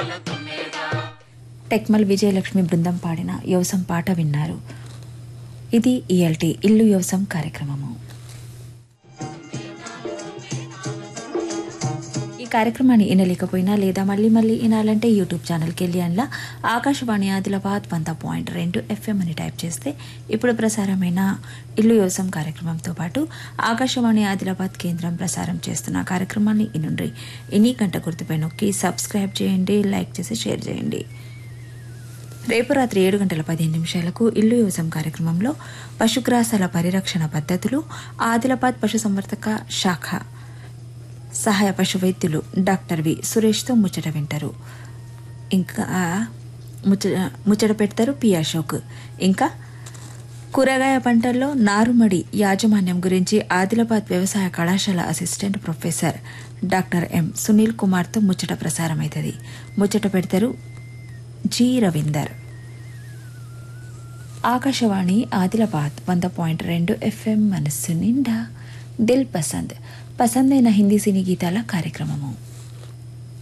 టెక్మల్ విజయలక్ష్మి బృందం పాడిన యోసం పాట విన్నారు ఇది ఈఎల్టీ ఇల్లు యోసం కార్యక్రమము ఈ కార్యక్రమాన్ని వినలేకపోయినా లేదా మళ్ళీ మళ్ళీ వినాలంటే యూట్యూబ్ ఛానల్కి వెళ్ళి అందులో ఆకాశవాణి ఆదిలాబాద్ వంద పాయింట్ రెండు ఎఫ్ఎం అని టైప్ చేస్తే ఇప్పుడు ప్రసారమైన ఇల్లు యోసం కార్యక్రమంతో పాటు ఆకాశవాణి ఆదిలాబాద్ కేంద్రం ప్రసారం చేస్తున్న కార్యక్రమాన్ని ఇనుండ్రి ఇన్ని గంట గుర్తుపై నొక్కి సబ్స్క్రైబ్ చేయండి లైక్ చేసి షేర్ చేయండి రేపు రాత్రి ఏడు గంటల పదిహేను నిమిషాలకు ఇల్లు యోసం కార్యక్రమంలో పశుగ్రాసాల పరిరక్షణ పద్ధతులు ఆదిలాబాద్ పశుసంవర్ధక శాఖ సహాయ పశు వైద్యులు డాక్టర్ వి సురేష్తో ముచ్చట వింటారు ఇంకా ముచ్చ ముచ్చట పెడతారు పి అశోక్ ఇంకా కూరగాయ పంటల్లో నారుమడి యాజమాన్యం గురించి ఆదిలాబాద్ వ్యవసాయ కళాశాల assistant professor doctor M Sunil కుమార్తో ముచ్చట ప్రసారమవుతుంది ముచ్చట పెడతారు జి రవీందర్ ఆకాశవాణి ఆదిలాబాద్ వంద పాయింట్ రెండు ఎఫ్ఎం మనస్సు నిండా దిల్ పసంద్ పసందైన హిందీ సినీ గీతాల కార్యక్రమము